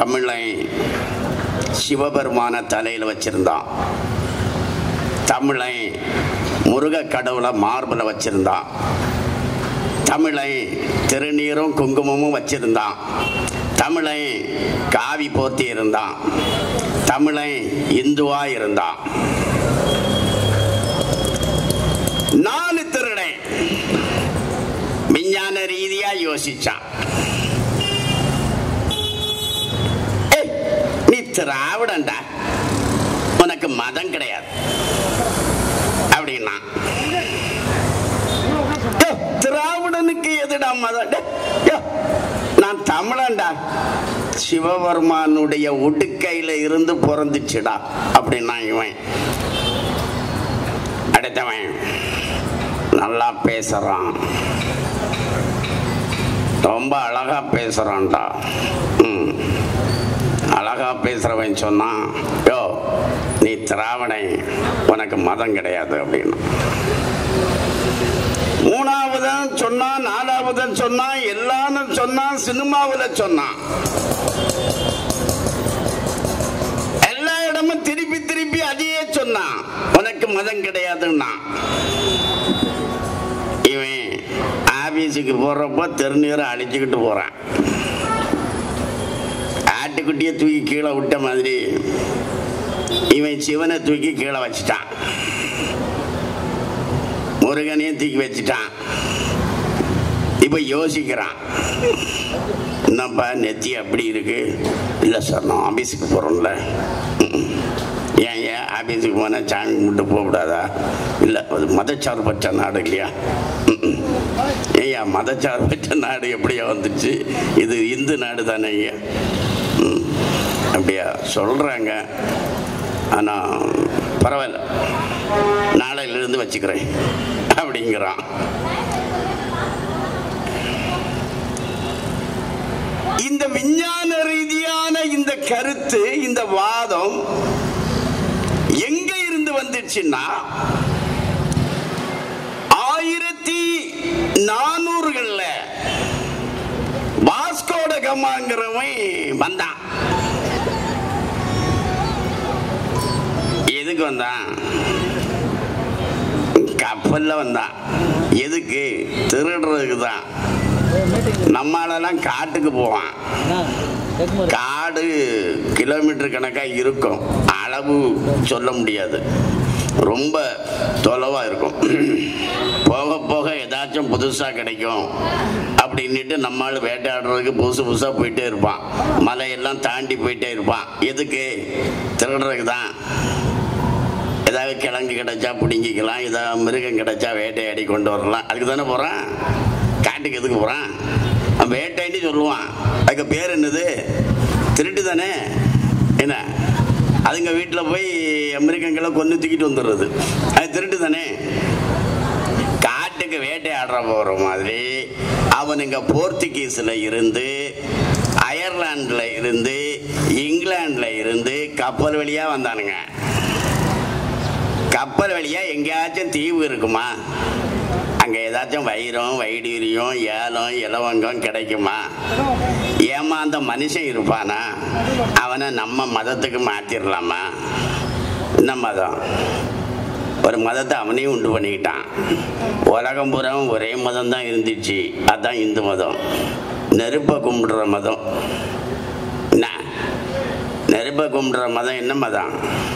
தமிழை சிவபெருமான தலையில் வச்சிருந்தான் தமிழை முருக கடவுளை மார்பில் வச்சிருந்தான் தமிழை திருநீரும் குங்குமமும் வச்சிருந்தான் தமிழை காவி போத்தி இருந்தான் தமிழை இந்துவா இருந்தான் நாலு திருடை விஞ்ஞான ரீதியா யோசிச்சான் ஏய், நீ திராவிடன்டா உனக்கு மதம் கிடையாது அப்படின்னா "ஏய், திராவிடனுக்கு எதுடா மதம் டேய், ஏய், நான் தமிழன்டா சிவபெருமானுடைய உடுக்கையில இருந்து பிறந்துச்சுடா அப்படின்னா இவன் அடுத்தவன் நல்லா பேசுறான் ரொம்ப அழகா பேசுறான்டா ம். அழகா பேசுறவன் சொன்னான் யோ நீ திராவிடன் உனக்கு மதம் கிடையாது அப்படின்னு மூணாவதும் சொன்னான் நாலாவதும் சொன்னான் எல்லாரும் சொன்னான் சினிமாவில் சொன்னான் எல்லா இடமும் திருப்பி திருப்பி அதையே சொன்னான் உனக்கு மதம் கிடையாதுன்னா இவன் ஆபீஸுக்கு போறப்போ திருநீரை அழிச்சுக்கிட்டு போறான் ஆட்டுக்குட்டியை தூக்கி கீழே விட்ட மாதிரி இவன் சிவனை தூக்கி கீழே வச்சிட்டான் முருகனையும் தூக்கி வச்சிட்டான் இப்ப யோசிக்கிறான் என்னப்பா நெத்தி அப்படி இருக்கு இல்லை சார் நான் ஆபீஸுக்கு போகிறோம்ல ஏன் ஏன் ஆபீஸுக்கு போனால் சாமி கும்பிட்டு போகக்கூடாதா இல்லை அது மதச்சார்பற்ற நாடு இல்லையா ம்ம். ஏய்யா மதச்சார்பற்ற நாடு எப்படியா வந்துச்சு இது இந்து நாடு தானே ஐயா ம். அப்படியா சொல்கிறாங்க ஆனால் பரவாயில்ல நாளையிலிருந்து வச்சுக்கிறேன் அப்படிங்கிறான் இந்த விஞ்ஞான ரீதியான இந்த கருத்து இந்த வாதம் எங்க இருந்து வந்துச்சுன்னா ஆயிரத்தி நானூறுகள்ல வாஸ்கோட கமாங்கிறவன் வந்தான் எதுக்கு வந்தான் கப்பல்ல வந்தான் எதுக்கு திருடுறதுக்கு தான் நம்மளாலாம் காட்டுக்கு போவான் காடு கிலோமீட்டர் கணக்காக இருக்கும் அளவு சொல்ல முடியாது ரொம்ப தொலைவாக இருக்கும் போக போக ஏதாச்சும் புதுசாக கிடைக்கும் அப்படின்னுட்டு நம்மளால் வேட்டையாடுறதுக்கு புதுசு புதுசாக போயிட்டே இருப்பான் மலையெல்லாம் தாண்டி போயிட்டே இருப்பான் எதுக்கு திருடுறதுக்கு தான் ஏதாவது கிழங்கு கிடைச்சா பிடிங்கிக்கலாம் ஏதாவது மிருகம் கிடைச்சா வேட்டையாடி கொண்டு வரலாம் அதுக்கு தானே போகிறான் காட்டுக்கு எதுக்கு போகிறான் வேட்டைன்னு சொல்லுவான் அதுக்கு பேர் என்னது திருட்டு தானே என்ன அதுங்க வீட்டில் போய் மிருகங்களை கொண்டு தூக்கிட்டு வந்துடுறது அது திருட்டு தானே காட்டுக்கு வேட்டையாடுற போகிற மாதிரி அவனுங்க போர்த்துகீஸில் இருந்து அயர்லாண்டில் இருந்து இங்கிலாண்டில் இருந்து கப்பல் வழியாக வந்தானுங்க கப்பல் வழியா எங்கேயாச்சும் தீவு இருக்குமா அங்க ஏதாச்சும் வைரம் வைடூரியம் ஏலம் இலவங்கம் கிடைக்குமா ஏமாந்த மனுஷன் இருப்பானா அவனை நம்ம மதத்துக்கு மாத்திரலாமா என்ன மதம் ஒரு மதத்தை அவனையும் உண்டு பண்ணிக்கிட்டான் உலகம் பூரா ஒரே மதம் தான் இருந்துச்சு அதான் இந்து மதம் நெருப்பை கும்பிடுற மதம் என்ன நெருப்பை கும்பிடுற மதம் என்ன மதம்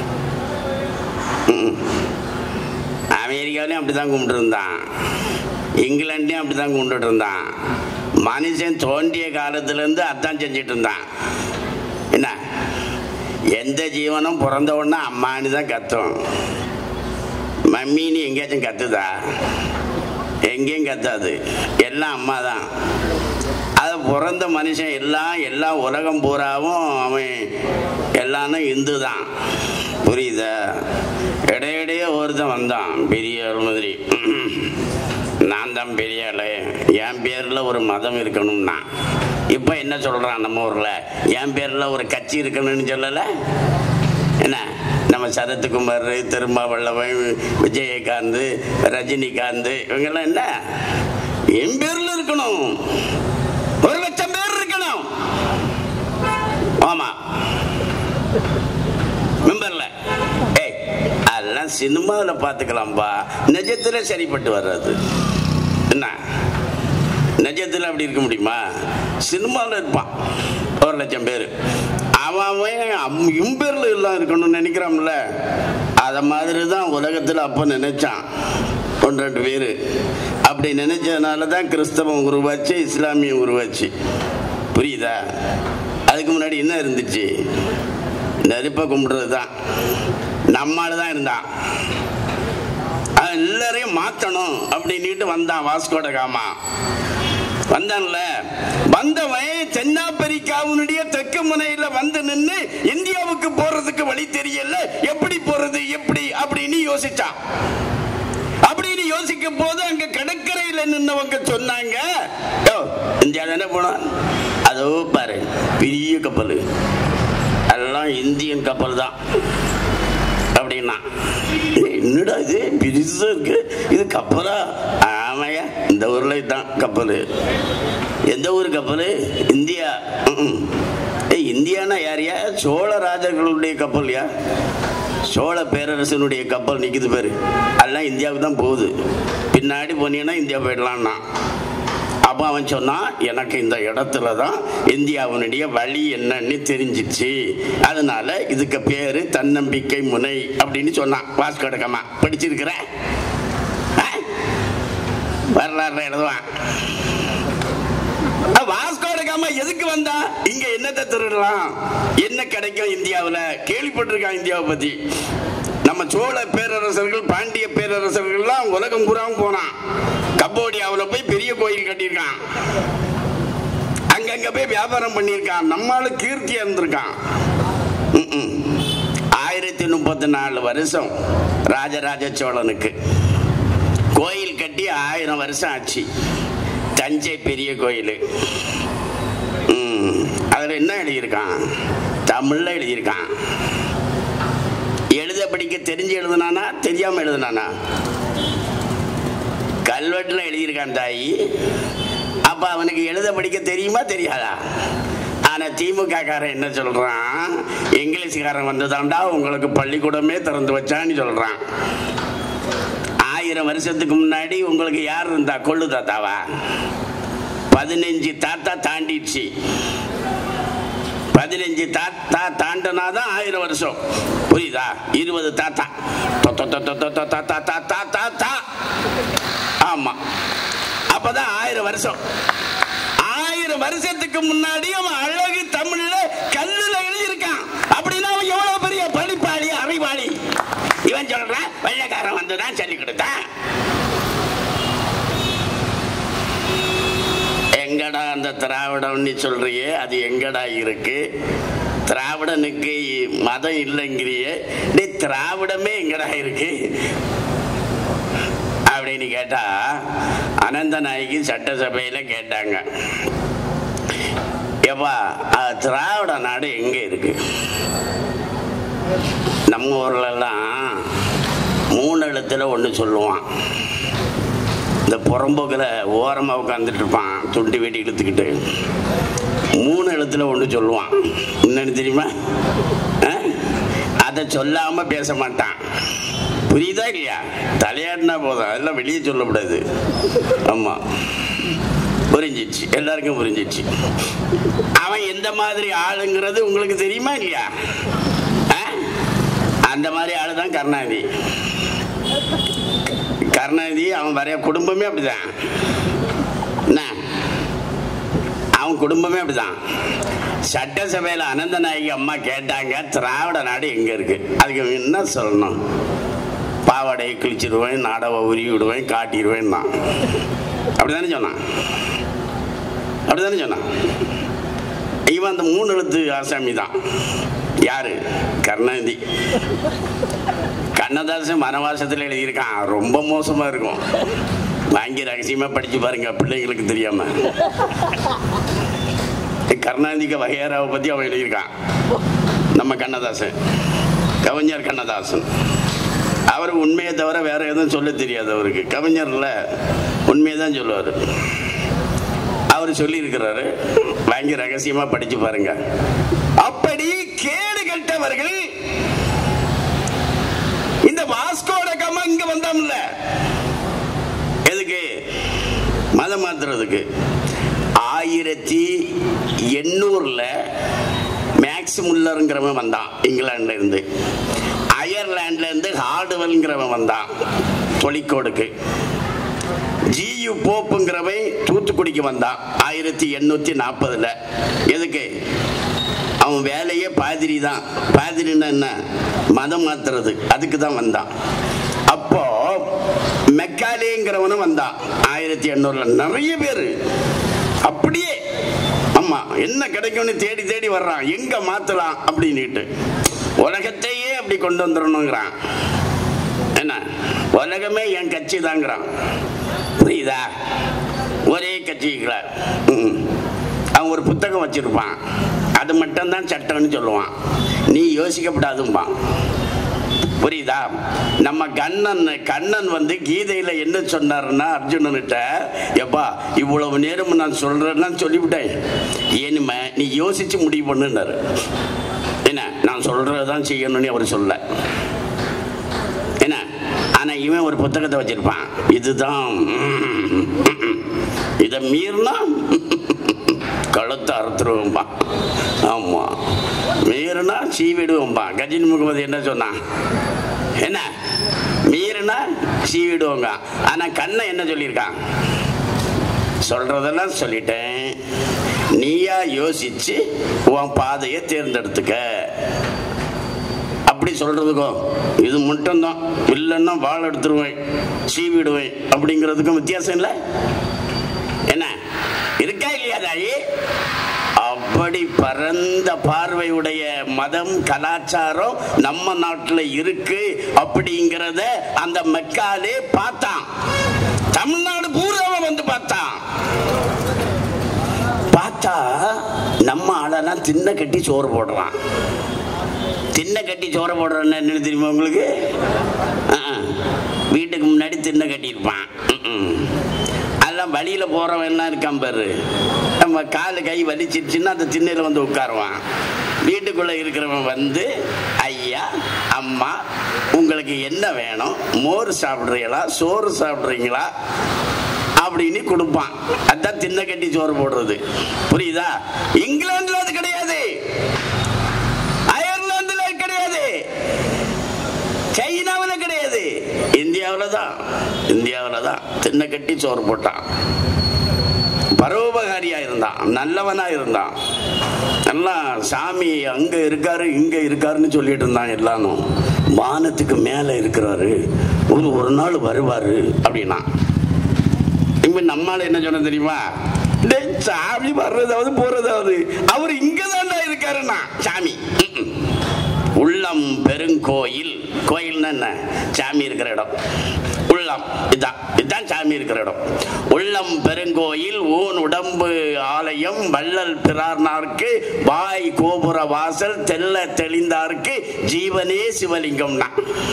ம். அமெரிக்காவிலையும் அப்படி தான் கும்பிட்டு இருந்தான் இங்கிலாண்ட்லையும் அப்படி தான் கும்பிட்டு இருந்தான் மனுஷன் தோன்றிய காலத்துலேருந்து அதான் செஞ்சுட்டு இருந்தான் என்ன எந்த ஜீவனும் பிறந்த உடனே அம்மானு தான் கத்தும் மம்மின்னு எங்கேயாச்சும் கத்துதா எங்கேயும் கத்தாது எல்லாம் அம்மா தான் அது பிறந்த மனுஷன் எல்லாம் எல்லா உலகம் பூராவும் அவன் எல்லாரும் இந்து தான் புரியுதா இடையிடையே ஒருத்தன் வந்தான் பெரிய ஆள் மாதிரி நான் தான் பெரிய ஆளு என் பேரில் ஒரு மதம் இருக்கணும்னா இப்போ என்ன சொல்கிறான் நம்ம ஊரில் என் பேரில் ஒரு கட்சி இருக்கணும்னு சொல்லலை என்ன நம்ம சரத்குமார் திருமாவளவன் விஜயகாந்த் ரஜினிகாந்த் இவங்கெல்லாம் என்ன என் பேர்ல இருக்கணும் ஒரு லட்சம் பேர் இருக்கணும் ஆமா மெம்பர்ல ஏய் அதெல்லாம் சினிமாவில் பார்த்துக்கலாம்பா நிஜத்துல சரிப்பட்டு வர்றது என்ன நிஜத்தில் அப்படி இருக்க முடியுமா சினிமாவில் இருப்பான் ஒரு லட்சம் பேர் அவன் அவன் இம்பேரில் எல்லாம் இருக்கணும்னு நினைக்கிறான்ல அதை மாதிரி தான் உலகத்தில் அப்போ நினைச்சான் ஒன்று ரெண்டு பேர் அப்படி நினைச்சதுனால தான் கிறிஸ்தவம் உருவாச்சு இஸ்லாமியம் உருவாச்சு புரியுதா அதுக்கு முன்னாடி என்ன இருந்துச்சு நெருப்பை கும்பிடுறது தான் நம்மால தான் இருந்தான் அவன் எல்லாரையும் மாத்தணும் அப்படின்னுட்டு வந்தான் வாஸ்கோட காமா வந்தான்ல வந்தவன் தென்னாப்பிரிக்காவினுடைய தெற்கு முனையில வந்து நின்று இந்தியாவுக்கு போறதுக்கு வழி தெரியல எப்படி போறது எப்படி அப்படின்னு யோசிச்சான் அப்படின்னு யோசிக்கும் போது அங்க கடற்கரையில நின்னவங்க சொன்னாங்க "யோ, இந்தியா தானே போனோம் அதோ பாரு பெரிய கப்பல் எல்லாம் இந்தியன் கப்பல் தான் அப்படின்னா "ஏய், என்னடா இது பெருசா இருக்கு இது கப்பலா ஆமாயா இந்த ஊர்ல தான் கப்பல் எந்த ஊர் கப்பல் இந்தியா ம்ம். ஏய் இந்தியானா யாரையா சோழ ராஜர்களுடைய கப்பல்யா சோழ பேரரசனுடைய கப்பல் நிக்குது பேரு எல்லாம் இந்தியாவுக்கு தான் போகுது பின்னாடி போனீங்கன்னா இந்தியா போயிடலான்னா அப்போ அவன் சொன்னான் எனக்கு இந்த இடத்துல தான் இந்தியாவினுடைய வழி என்னன்னு தெரிஞ்சிச்சு அதனால இதுக்கு பேரு தன்னம்பிக்கை முனை அப்படின்னு சொன்னான் வாஸ்கோடகமா படிச்சிருக்கிற ஆ? வரலாறு எழுதுவான் வாஸ்கோடகாமா எதுக்கு வந்தா இங்க என்னத்தை திருடலாம் என்ன கிடைக்கும் இந்தியாவுல கேள்விப்பட்டிருக்கான் இந்தியாவை பத்தி நம்ம சோழ பேரரசர்கள் பாண்டிய பேரரசர்கள்லாம் உலகம் பூராவும் போனான் கம்போடியாவில் போய் பெரிய கோயில் கட்டியிருக்கான் அங்கங்க போய் வியாபாரம் பண்ணியிருக்கான் நம்மால கீர்த்தியா இருந்திருக்கான் ம்ம். ஆயிரத்தி முப்பத்தி நாலு வருஷம் ராஜராஜ சோழனுக்கு கோயில் கட்டி ஆயிரம் வருஷம் ஆச்சு தஞ்சை பெரிய கோயில் ம், அதுல என்ன எழுதியிருக்கான் தமிழ்ல எழுதியிருக்கான் எழுத படிக்க தெரிஞ்சு எழுதுனானா தெரியாம எழுதுனானா கல்வெட்டுல எழுதியிருக்கான் தாயி அப்ப அவனுக்கு எழுத படிக்க தெரியுமா தெரியாதா ஆனா திமுக காரன் என்ன சொல்றான் இங்கிலீஷ்காரன் வந்ததாண்டா உங்களுக்கு பள்ளிக்கூடமே திறந்து வச்சான்னு சொல்றான் ஆயிரம் வருஷத்துக்கு முன்னாடி உங்களுக்கு யார் இருந்தா கொள்ளு தாத்தாவா பதினஞ்சு தாத்தா தாண்டிடுச்சு பதினஞ்சு தாத்தா தாண்டனாதான் ஆயிரம் வருஷம் புரியுதா இருபது தாத்தா தொ, தொ, தொ, தொ, தொ, தொ, தா, தா, தா, தா, தா, தா. ஆமா அப்பதான் ஆயிரம் வருஷம் ஆயிரம் வருஷத்துக்கு முன்னாடி அவன் அழகு தமிழ்ல கல்லுல எழுதியிருக்கான் அப்படின்னா அவன் எவ்வளவு பெரிய படிப்பாளி அறிவாளி இவன் சொல்றான் வெள்ளைக்காரன் வந்துதான் சொல்லி கொடுத்தான் எங்கடா அந்த திராவிடம்னு சொல்றியே அது எங்கடா இருக்கு திராவிடனுக்கு மதம் இல்லைங்கிறியே டேய் திராவிடமே எங்கடா இருக்கு அப்படின்னு கேட்டா அனந்த நாயகி சட்டசபையில கேட்டாங்க ஏப்பா அஹ், திராவிட நாடு எங்க இருக்கு நம்ம ஊர்ல எல்லாம் மூணு எழுத்துல ஒன்று சொல்லுவான் இந்த புறம்போக்கில் ஓரமாக உட்காந்துட்டு இருப்பான் துண்டி வெட்டி இழுத்துக்கிட்டு மூணு எழுத்துல ஒன்று சொல்லுவான் என்னன்னு தெரியுமா ஆ? அதை சொல்லாம பேச மாட்டான் புரியுதா இல்லையா தலையாடினா போதும் அதெல்லாம் வெளியே சொல்லக்கூடாது ஆமா புரிஞ்சிச்சு எல்லாருக்கும் புரிஞ்சிச்சு அவன் எந்த மாதிரி ஆளுங்கிறது உங்களுக்கு தெரியுமா இல்லையா ஆ? அந்த மாதிரி ஆளு தான் கருணாநிதி கருணாநிதி அவன் வரைய குடும்பமே அப்படிதான் என்ன அவன் குடும்பமே அப்படிதான் சட்டசபையில் அனந்த நாயகி அம்மா கேட்டாங்க திராவிட நாடு எங்க இருக்கு அதுக்கு அவன் என்ன சொல்லணும் பாவாடையை கிழிச்சிடுவேன் நாடவை உருவி விடுவேன் காட்டிடுவேன் தான் அப்படிதானே சொன்னான் அப்படிதானே சொன்னான் இவன் அந்த மூணு எழுத்து ஆசாமி தான் யாரு கருணாநிதி கண்ணதாசன் வனவாசத்தில் எழுதியிருக்கான் ரொம்ப மோசமா இருக்கும் வாங்கி ரகசியமா படிச்சு பாருங்க பிள்ளைங்களுக்கு தெரியாம கருணாநிதிக்கு வகையராவை பத்தி அவன் எழுதியிருக்கான் நம்ம கண்ணதாசன் கவிஞர் கண்ணதாசன் அவர் உண்மையை தவிர வேற எதுவும் சொல்ல தெரியாது அவருக்கு கவிஞர்ல உண்மையை தான் சொல்லுவார் அவர் சொல்லி இருக்கிறாரு வாங்கி ரகசியமா படிச்சு பாருங்க அப்ப விட்டவர்கள் இந்த வாஸ்கோட கமா இங்க வந்தாம்ல எதுக்கு மதம் மாத்துறதுக்கு ஆயிரத்தி எண்ணூறுல மேக்ஸ் முல்லருங்கிறவன் வந்தான் இங்கிலாந்துல இருந்து அயர்லாந்துல இருந்து ஹார்டுவெல்ங்கிறவன் வந்தான் தொழிற்கோடுக்கு ஜியு போப்புங்கிறவன் தூத்துக்குடிக்கு வந்தான் ஆயிரத்தி எண்ணூத்தி நாற்பதுல எதுக்கு அவன் வேலையே பாதிரி தான் பாதிரின்னா என்ன மதம் மாத்துறது அதுக்கு தான் வந்தான் அப்போ மெக்காலேங்கிறவனும் வந்தான் ஆயிரத்தி எண்ணூறுல நிறைய பேர் அப்படியே ஆமா என்ன கிடைக்கும்னு தேடி தேடி வர்றான் எங்க மாத்தலாம் அப்படின்னுட்டு உலகத்தையே அப்படி கொண்டு வந்துடணுங்கிறான் என்ன உலகமே என் கட்சி தாங்கிறான் புரியுதா ஒரே கட்சிக்கிறார் ம். அவன் ஒரு புத்தகம் வச்சிருப்பான் அது மட்டும்தான் சட்டம்னு சொல்லுவான் நீ யோசிக்கப்படாதும்பான் புரியுதா நம்ம கண்ணன் கண்ணன் வந்து கீதையில என்ன சொன்னாருன்னா அர்ஜுனன்கிட்ட எப்பா இவ்வளவு நேரம் நான் சொல்றேன்னா சொல்லிவிட்டேன் ஏனுமே நீ யோசிச்சு முடிவு பண்ணுனாரு என்ன நான் சொல்றதான் செய்யணும்னு அவர் சொல்ல என்ன ஆனா இவன் ஒரு புத்தகத்தை வச்சிருப்பான் இதுதான் இதை மீறினா கழுத்தை அறுத்துருவோம்பா ஆமா மீறினா சீவிடுவோம்பா கஜினி முகமது என்ன சொன்னான் என்ன மீறினா சீவிடுவோங்க ஆனா கண்ணை என்ன சொல்லியிருக்கான் சொல்றதெல்லாம் சொல்லிட்டேன் நீயா யோசிச்சு உன் பாதையை தேர்ந்தெடுத்துக்க அப்படி சொல்றதுக்கும் இது மட்டும்தான் இல்லைன்னா வாள் எடுத்துருவேன் சீவிடுவேன் அப்படிங்கிறதுக்கும் வித்தியாசம் இல்லை என்ன இருக்கா இல்லையா தாயி அப்படி பரந்த பார்வையுடைய மதம் கலாச்சாரம் நம்ம நாட்டில் இருக்கு அப்படிங்கிறத அந்த மெக்காலே பார்த்தான் தமிழ்நாடு பூராவை வந்து பார்த்தான் பார்த்தா நம்ம ஆளெல்லாம் தின்ன கட்டி சோறு போடுறான் தின்ன கட்டி சோற போடுறோன்னு என்ன தெரியுமா உங்களுக்கு ஆ, வீட்டுக்கு முன்னாடி தின்ன கட்டியிருப்பான் ம்ம். அதெல்லாம் வழியில் போகிறவன் எல்லாம் இருக்கான் பாரு நம்ம காலு கை வலிச்சிருச்சுன்னா அந்த திண்ணையில் வந்து உட்காருவான் வீட்டுக்குள்ளே இருக்கிறவன் வந்து ஐயா அம்மா உங்களுக்கு என்ன வேணும் மோர் சாப்பிட்றீங்களா சோறு சாப்பிட்றீங்களா அப்படின்னு கொடுப்பான் அதான் தின்ன கட்டி சோறு போடுறது புரியுதா இங்கிலாந்துல அது கிடையாது அயர்லாந்துல கிடையாது சைனாவில் கிடையாது இந்தியாவில் தான் இந்தியாவில் தான் தின்ன கட்டி சோறு போட்டான் பரோபகாரியா இருந்தான் நல்லவனா இருந்தான் எல்லாம் சாமி அங்க இருக்காரு இங்க இருக்காருன்னு சொல்லிட்டு இருந்தான் எல்லாரும் வானத்துக்கு மேல இருக்கிறாரு ஒரு ஒரு நாள் வருவாரு அப்படின்னா இப்ப நம்மால என்ன சொன்ன தெரியுமா டேய், சாமி வர்றதாவது போறதாவது அவர் இங்கதான்டா இருக்காருன்னா சாமி ம்ம். உள்ளம் பெருங்கோயில் கோயில்னா என்ன சாமி இருக்கிற இடம் உள்ளம் இதான் இதுதான் சாமி இருக்கிற இடம் உள்ளம் பெருங்கோயில் ஊன் உடம்பு ஆலயம் வள்ளல் பிறார்னார்க்கு வாய் கோபுர வாசல் தெல்ல தெளிந்தார்க்கு ஜீவனே சிவலிங்கம்னா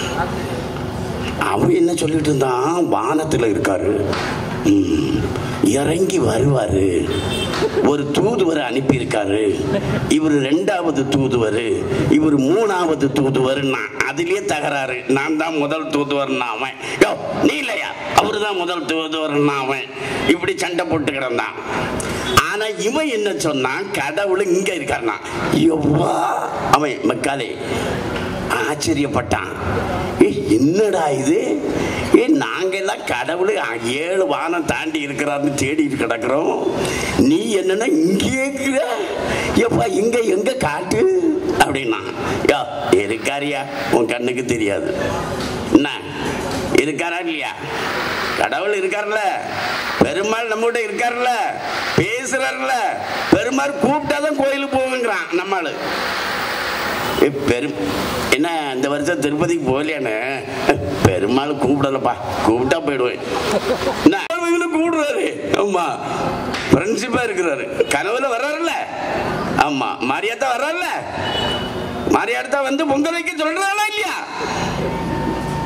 அவன் என்ன சொல்லிட்டு இருந்தான் வானத்துல இருக்காரு ம், இறங்கி வருவாரு ஒரு தூதுவரை அனுப்பியிருக்காரு இவர் ரெண்டாவது தூதுவர் இவர் மூணாவது தூதுவர்னா அதுலயே தகராறு நான் தான் முதல் தூதுவர்னா அவன் யோ நீ இல்லையா அவரு தான் முதல் தூதுவர்னா அவன் இப்படி சண்டை போட்டு கிடந்தான் ஆனா இவன் என்ன சொன்னான் கடவுள் இங்க இருக்காருனா எவ்வா அவன் மக்காலே ஆச்சரியப்பட்டான் ஏய், என்னடா இது ஏ நாங்க எல்லாம் கடவுள் ஏழு வானம் தாண்டி இருக்கிறாருன்னு தேடிட்டு கிடக்குறோம் நீ என்னன்னா இங்கே இருக்கிற எப்பா இங்க எங்க காட்டு அப்படின்னா யோ இருக்காரியா உன் கண்ணுக்கு தெரியாது என்ன இருக்காரா இல்லையா கடவுள் இருக்கார்ல பெருமாள் நம்மகிட்ட இருக்கார்ல பேசுறாருல பெருமாள் கூப்பிட்டாதான் கோயிலுக்கு போகுங்கிறான் நம்மளு ஏ, பெரும் என்ன இந்த வருஷம் திருப்பதிக்கு போகலையானே பெருமாள் கூப்பிடலப்பா கூப்பிட்டா போயிடுவேன் என்ன, இவரு கூப்பிடுறாரு ஆமா பிரின்சிபா இருக்கிறாரு கனவுல வர்றாருல்ல ஆமா மாரியாத்தா வர்றாருல்ல மாரியாத்தா வந்து பொங்கல் வைக்க சொல்றாளா இல்லையா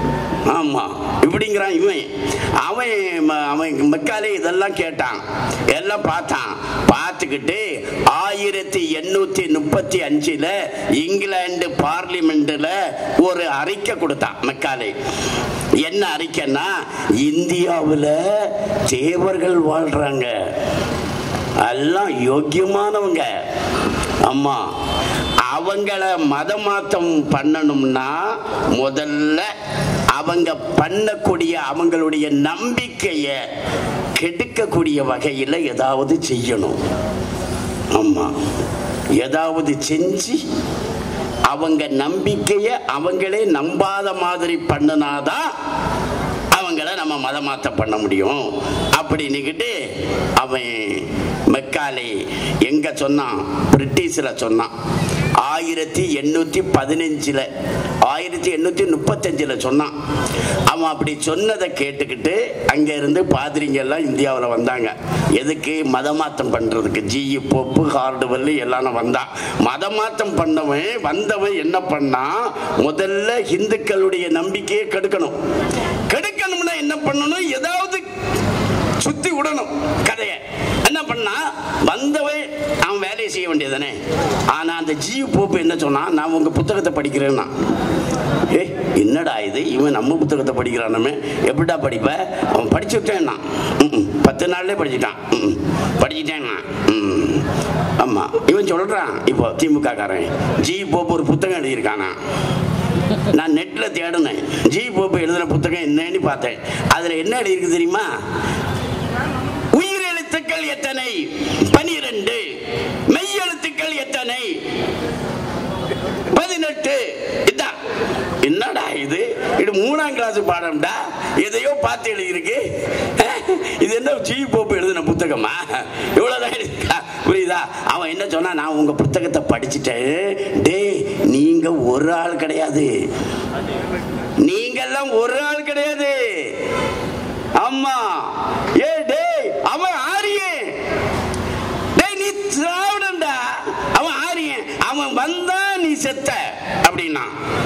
ஆமா இப்படிங்கிறான் இவன் அவன் ம- அவன் மெக்காலே இதெல்லாம் கேட்டான் எல்லாம் பார்த்தான் பார்த்துக்கிட்டு ஆயிரத்தி எண்ணூத்தி முப்பத்தி அஞ்சுல இங்கிலாந்து பார்லிமெண்ட்ல ஒரு அறிக்கை கொடுத்தான் மெக்காலே என்ன அறிக்கைன்னா இந்தியாவில் தேவர்கள் வாழ்றாங்க எல்லாம் யோக்கியமானவங்க அம்மா அவங்கள மதமாற்றம் பண்ணணும்னா முதல்ல அவங்க பண்ணக்கூடிய அவங்களுடைய நம்பிக்கையை கெடுக்கக்கூடிய வகையில் ஏதாவது செய்யணும் ஆமா ஏதாவது செஞ்சு அவங்க நம்பிக்கையை அவங்களே நம்பாத மாதிரி பண்ணினாதான் அவங்கள நம்ம மதமாற்றம் பண்ண முடியும் அப்படின்னுக்கிட்டு அவன் மெக்காலே எங்க சொன்னான் பிரிட்டிஷ்ல சொன்னான் ஆயிரத்தி எண்ணூத்தி பதினஞ்சுல ஆயிரத்தி எண்ணூத்தி முப்பத்தஞ்சுல சொன்னான் அவன் அப்படி சொன்னதை கேட்டுக்கிட்டு அங்க இருந்து பாதிரிங்க எல்லாம் இந்தியாவில் வந்தாங்க எதுக்கு மதமாற்றம் பண்றதுக்கு ஜிஇ பொப்பு ஹார்டுவெல் எல்லாம் வந்தான் மதமாற்றம் பண்ணவன் வந்தவன் என்ன பண்ணான் முதல்ல இந்துக்களுடைய நம்பிக்கையை கெடுக்கணும் கெடுக்கணும்னா என்ன பண்ணணும் ஏதாவது சுத்தி விடணும் கதையை என்ன பண்ணா வந்தவன் அவன் வேலையை செய்ய வேண்டியதானே ஆனா அந்த ஜீவ் போப்பு என்ன சொன்னான் நான் உங்க புத்தகத்தை படிக்கிறேன்னா ஏ என்னடா இது இவன் நம்ம புத்தகத்தை படிக்கிறானுமே எப்படிடா படிப்ப அவன் படிச்சு விட்டேன்னா பத்து நாள்லயே படிச்சுட்டான் ம்ம். படிச்சுட்டேன்னா ம். ஆமா இவன் சொல்றான் இப்போ திமுக காரன் ஜி போப்பு ஒரு புத்தகம் எழுதியிருக்கானா நான் நெட்ல தேடினேன் ஜி போப்பு எழுதின புத்தகம் என்னன்னு பார்த்தேன் அதுல என்ன எழுதியிருக்கு தெரியுமா உயிரெழுத்துக்கள் எத்தனை பனிரெண்டு மெய்யெழுத்துக்கள் எத்தனை பதினெட்டு இதான் என்னடா இது இது மூணாம் கிளாஸ் பாடம்டா எதையோ பார்த்து எழுதியிருக்கு அஹ், இது என்ன ஜி போப்பு எழுதின புத்தகமா இவ்வளவுதான் எழுதிருக்கா புரியுதா அவன் என்ன சொன்னா நான் உங்க புத்தகத்தை படிச்சுட்டேன் டேய் நீங்க ஒரு ஆள் கிடையாது நீங்கெல்லாம் ஒரு ஆள் கிடையாது ஆமா ஏ டேய் அவன் ஆரியன் டேய் நீ திராவிடன்டா அவன் ஆரியன் அவன் வந்தா நீ செத்த அப்படின்னா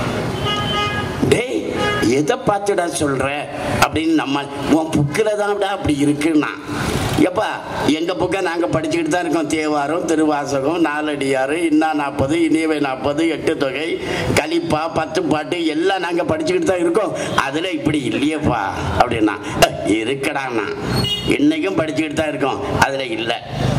டேய் எதை பார்த்துடா சொல்ற அப்படின்னு நம்ம உன் புக்கில் தான்டா அப்படி இருக்குன்னா எப்பா எங்க புக்கை நாங்க படிச்சுக்கிட்டு தான் இருக்கோம் தேவாரம் திருவாசகம் நாலடியாறு இன்னா நாற்பது இனியவை நாற்பது எட்டு தொகை கலிப்பா பத்து பாட்டு எல்லாம் நாங்க படிச்சுக்கிட்டு தான் இருக்கோம் அதுல இப்படி இல்லையேப்பா அப்படின்னா "அஹ், இருக்கடாண்ணா இன்னைக்கும் படிச்சுக்கிட்டு தான் இருக்கோம் அதுல இல்லை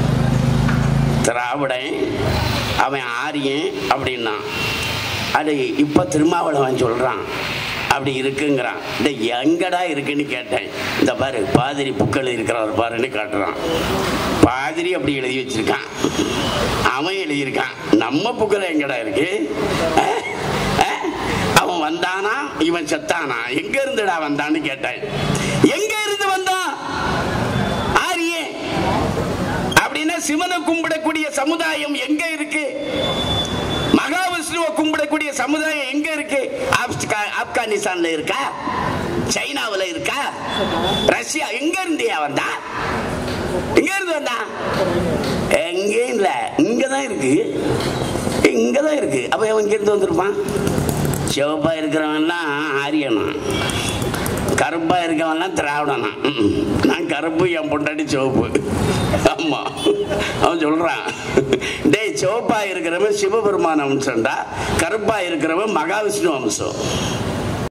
திராவிடன் அவன் ஆரியன் அப்படின்னா அது இப்போ திருமாவளவன் சொல்கிறான் அப்படி இருக்குங்கிறான் இந்த எங்கடா இருக்குன்னு கேட்டேன் இந்த பாரு பாதிரி புக்கள் இருக்கிறார் பாருன்னு காட்டுறான் பாதிரி அப்படி எழுதி வச்சிருக்கான் அவன் எழுதியிருக்கான் நம்ம புக்கில் எங்கடா இருக்கு அஹ்? அஹ்? அவன் வந்தானா இவன் செத்தானா எங்க இருந்துடா வந்தான்னு கேட்டேன் எங்க இருந்து வந்தான் ஆரியன் அப்படின்னா சிவனை கும்பிடக்கூடிய சமுதாயம் எங்க இருக்கு மகாவிஷ்ணுவை கும்பிடக்கூடிய சமுதாயம் எங்க இருக்கு ஆப்ஸ்கா- ஆப்கானிஸ்தான்ல இருக்கா சைனாவுல இருக்கா ரஷ்யா எங்க இருந்தியா வந்தா எங்க இருந்து வந்தா எங்கேயும் இல்ல இங்கதான் இருக்கு இங்கதான் இருக்கு அப்ப அவன் இங்க இருந்து வந்திருப்பான் சிவப்பா இருக்கிறவன்லாம் ஆரியனா கருப்பா இருக்கவன்லாம் திராவிடனா ம்ம். நான் கருப்பு என் பொண்டாட்டி சிவப்பு ஆமா அவன் சொல்றான் டேய் சிவப்பா இருக்கிறவன் சிவபெருமான அம்சம்டா கருப்பா இருக்கிறவன் மகாவிஷ்ணு அம்சம்